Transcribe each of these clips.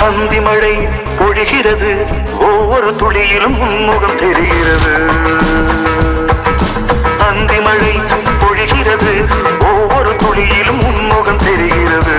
அந்தி மழை பொழிகிறது ஒவ்வொரு துளியிலும் உன்முகம் தெரிகிறது அந்தி மழை பொழிகிறது ஒவ்வொரு துளியிலும் உன்முகம் தெரிகிறது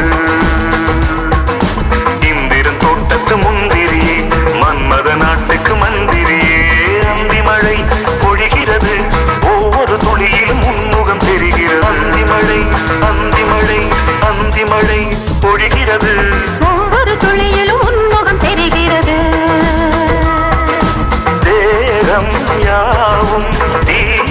இந்திரன் தோட்டத்து முந்திரியே மன்மத நாட்டுக்கு மந்திரியே அந்தி மழை பொழிகிறது ஒவ்வொரு துளியிலும் உன்முகம் தெரிகிறது அந்தி மழை அந்தி மழை அந்தி மழை பொழிகிறது ஒவ்வொரு துளியிலும் உன்முகம் தெரிகிறது தேகம் யாவும் தீ